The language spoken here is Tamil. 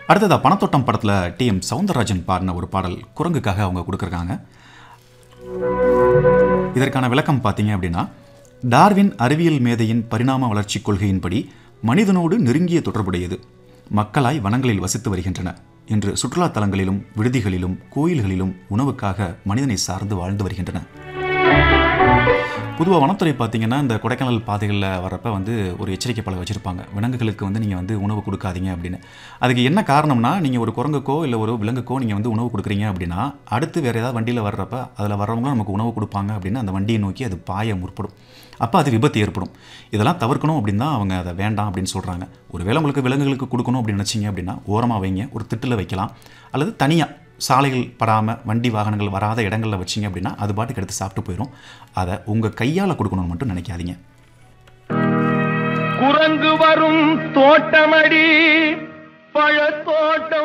அடுத்ததா பணத்தோட்டம் படத்தில் டி எம் சவுந்தரராஜன் பாடின ஒரு பாடல் குரங்குக்காக அவங்க கொடுக்குறாங்க இதற்கான விளக்கம் பார்த்தீங்க அப்படின்னா டார்வின் அறிவியல் மேதையின் பரிணாம வளர்ச்சி கொள்கையின்படி மனிதனோடு நெருங்கிய தொடர்புடையது மக்களாய் வனங்களில் வசித்து வருகின்றன இன்று சுற்றுலா தலங்களிலும் விடுதிகளிலும் கோயில்களிலும் உணவுக்காக மனிதனை சார்ந்து வாழ்ந்து வருகின்றன பொதுவாக வனத்துறை பார்த்தீங்கன்னா இந்த கொடைக்கானல் பாதைகளில் வரப்ப வந்து ஒரு எச்சரிக்கை பலகை வச்சுருப்பாங்க விலங்குகளுக்கு வந்து நீங்கள் வந்து உணவு கொடுக்காதீங்க அப்படின்னு அதுக்கு என்ன காரணம்னா நீங்கள் ஒரு குரங்குக்கோ இல்லை ஒரு விலங்குக்கோ நீங்கள் வந்து உணவு கொடுக்குறீங்க அப்படின்னா அடுத்து வேறு ஏதாவது வண்டியில் வர்றப்ப அதில் வர்றவங்களும் நமக்கு உணவு கொடுப்பாங்க அப்படின்னு அந்த வண்டியை நோக்கி அது பாய முற்படும் அப்போ அது விபத்து ஏற்படும் இதெல்லாம் தவிர்க்கணும் அப்படின்னு தான் அவங்க அதை வேண்டாம் அப்படின்னு சொல்கிறாங்க ஒருவேளை உங்களுக்கு விலங்குகளுக்கு கொடுக்கணும் அப்படின்னு நினச்சிங்க அப்படின்னா ஓரமாக வைங்க ஒரு திட்டில் வைக்கலாம் அல்லது தனியாக சாலைகள் படாமல் வண்டி வாகனங்கள் வராத இடங்களில் வச்சிங்க அப்படின்னா அது பாட்டுக்கு எடுத்து சாப்பிட்டு போயிடும் அதை உங்கள் கையால் கொடுக்கணும்னு மட்டும் நினைக்காதீங்க குரங்கு வரும் தோட்டமடி பழத்தோட்டம்